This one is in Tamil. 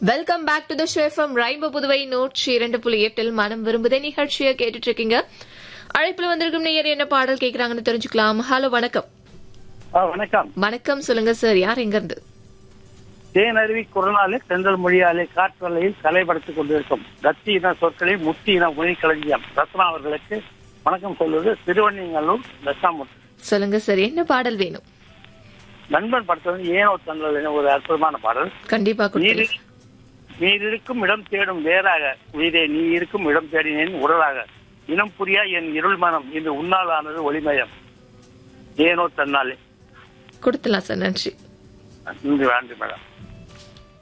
வெல்கம் பேக் டு த ஷேஃபம் ரெயின்போ புதுவை நூற்றி இரண்டு புள்ளி எட்டில் மனம் விரும்புதே நிகழ்ச்சியை கேட்டுட்டு இருக்கீங்க அழைப்புல வந்திருக்கும் நேயர் என்ன பாடல் கேக்குறாங்கன்னு தெரிஞ்சுக்கலாம் ஹலோ வணக்கம் ஆ, வணக்கம் வணக்கம் சொல்லுங்க சார் யார் எங்க இருந்து தேனருவி குரலாலே செந்தல் மொழியாலே காற்றலையில் கலைப்படுத்திக் கொண்டிருக்கும் தத்தி இன சொற்களை முத்தி இன மொழி களஞ்சியம் ரத்னா அவர்களுக்கு வணக்கம் சொல்வது திருவண்ணிங்கல்லூர் தசாமுத்து சொல்லுங்க சார் என்ன பாடல் வேணும் நண்பன் படத்தில் ஏனோ தங்கள் என ஒரு அற்புதமான பாடல் கண்டிப்பா நீர் கொடுத்துருங்க நீர் இருக்கும் இடம் தேடும் வேறாக உயிரே நீ இருக்கும் இடம் தேடினேன் உடலாக இனம் புரியா என் இருள் மனம் இன்று உன்னால் ஆனது ஒளிமயம் ஏனோ தன்னாலே கொடுத்துலாம் சார் நன்றி நன்றி வேண்டு மேடம்